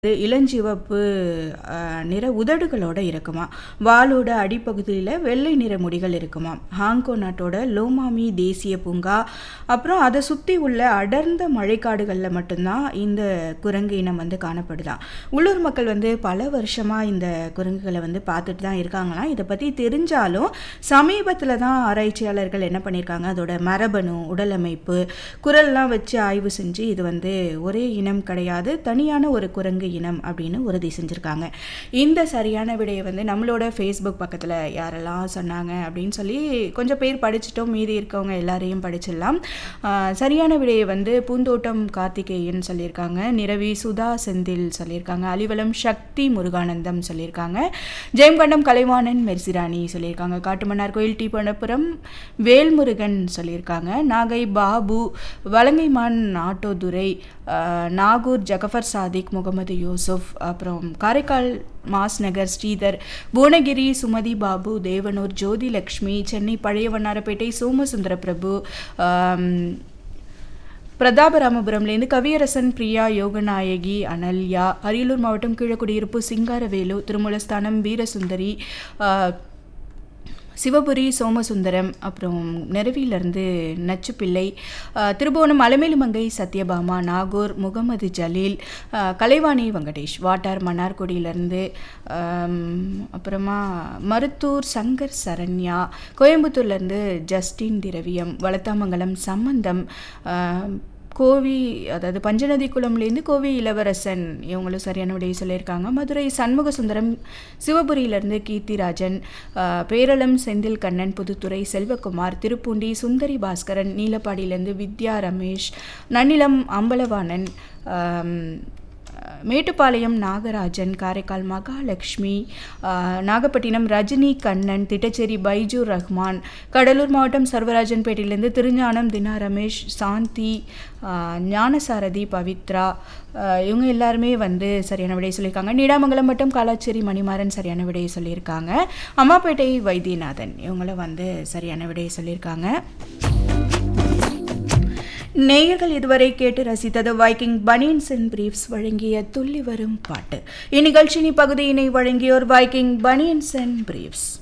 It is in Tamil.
இது இளஞ்சிவப்பு அஹ், நிற உதடுகளோட இருக்குமா வாலோட அடிப்பகுதியில் வெள்ளை நிற முடிகள் இருக்குமா ஹாங்கோ நாட்டோட லோமாமி தேசிய பூங்கா அப்புறம் அதை சுற்றி உள்ள அடர்ந்த மழைக்காடுகளில் மட்டும்தான் இந்த குரங்கு இனம் வந்து காணப்படுதாம் உள்ளூர் மக்கள் வந்து பல வருஷமாக இந்த குரங்குகளை வந்து பார்த்துட்டு தான் இருக்காங்களாம் இதை பற்றி தெரிஞ்சாலும் சமீபத்தில் தான் ஆராய்ச்சியாளர்கள் என்ன பண்ணியிருக்காங்க அதோட மரபணு உடலமைப்பு குரல்லாம் வச்சு ஆய்வு செஞ்சு இது வந்து ஒரே இனம் கிடையாது தனியான ஒரு குரங்கு இனம் அப்படின்னு உறுதி செஞ்சுருக்காங்க இந்த சரியான விடையை வந்து நம்மளோட ஃபேஸ்புக் பக்கத்தில் யாரெல்லாம் சொன்னாங்க அப்படின்னு சொல்லி கொஞ்சம் பேர் படிச்சிட்டோம் மீதி இருக்கவங்க எல்லாரையும் படிச்சிடலாம் ஆஹ் சரியான விடையை வந்து பூந்தோட்டம் கார்த்திகேயன் சொல்லியிருக்காங்க நிரவி சுதா செந்தில் சொல்லியிருக்காங்க அலிவலம் சக்தி முருகானந்தம் சொல்லியிருக்காங்க ஜெயம்கண்டம் கலைவாணன் மெர்சிராணி சொல்லியிருக்காங்க காட்டுமன்னார் கோயில் டி பண்ணப்புறம் வேல்முருகன் சொல்லியிருக்காங்க நாகை பாபு வலங்கைமான் ஆட்டோதுரை ஆஹ் நாகூர் ஜகஃபர் சாதிக் முகமது யூசுப் அப்புறம் காரைக்கால் மாஸ் நகர் ஸ்ரீதர் புவனகிரி சுமதி பாபு தேவனூர் ஜோதி லக்ஷ்மி சென்னை பழைய வண்ணாரப்பேட்டை சோமசுந்தர பிரபு ஆம், பிரதாபராமபுரம்லேருந்து கவியரசன் பிரியா யோகநாயகி அனல்யா அரியலூர் மாவட்டம் கீழக்குடியிருப்பு சிங்காரவேலு திருமூலஸ்தானம் வீரசுந்தரி ஆஹ், சிவபுரி சோமசுந்தரம் அப்புறம் நெருவியிலேருந்து நச்சுப்பிள்ளை ஆஹ், திருபுவனம் அலமேலுமங்கை சத்யபாமா நாகூர் முகமது ஜலீல் ஆஹ், கலைவாணி வெங்கடேஷ் வாட்டார் மன்னார்குடியிலேருந்து அப்புறமா மருத்தூர் சங்கர் சரண்யா கோயம்புத்தூர்லேருந்து ஜஸ்டின் திரவியம் வளத்தாமங்கலம் சம்பந்தம் ஆஹ், கோவி அதாவது பஞ்சநதி குளம்லேருந்து கோவி இளவரசன் இவங்களும் சரியான விடையை சொல்லியிருக்காங்க மதுரை சண்முக சுந்தரம் சிவபுரியிலேருந்து கீர்த்திராஜன் ஆஹ், பேரளம் செந்தில் கண்ணன் புதுத்துறை செல்வகுமார் திருப்பூண்டி சுந்தரி பாஸ்கரன் நீலப்பாடியிலேருந்து வித்யா ரமேஷ் நன்னிலம் அம்பலவாணன் ஆம், மேட்டுப்பாளையம் நாகராஜன் காரைக்கால் மகாலட்சுமி ஆஹ், நாகப்பட்டினம் ரஜினி கண்ணன் திட்டச்சேரி பைஜூர் ரஹ்மான் கடலூர் மாவட்டம் சர்வராஜன்பேட்டையிலேருந்து திருஞானம் தினா ரமேஷ் சாந்தி ஆஹ், ஞானசாரதி பவித்ரா ஆஹ், இவங்க எல்லாருமே வந்து சரியான விடையை சொல்லியிருக்காங்க நீடாமங்கலம் மட்டும் காலாச்சேரி மணிமாறன் சரியான விடையை சொல்லியிருக்காங்க அம்மாப்பேட்டை வைத்தியநாதன் இவங்களும் வந்து சரியான விடையை சொல்லியிருக்காங்க நேயர்கள் இதுவரை கேட்டு ரசித்தது வைக்கிங் பனியன்ஸ் அண்ட் பிரீஃப்ஸ் வழங்கிய துள்ளி வரும் பாட்டு இந்நிகழ்ச்சியின் இப்பகுதியினை வழங்கியோர் வைக்கிங் பனியன்ஸ் அண்ட் பிரீஃப்ஸ்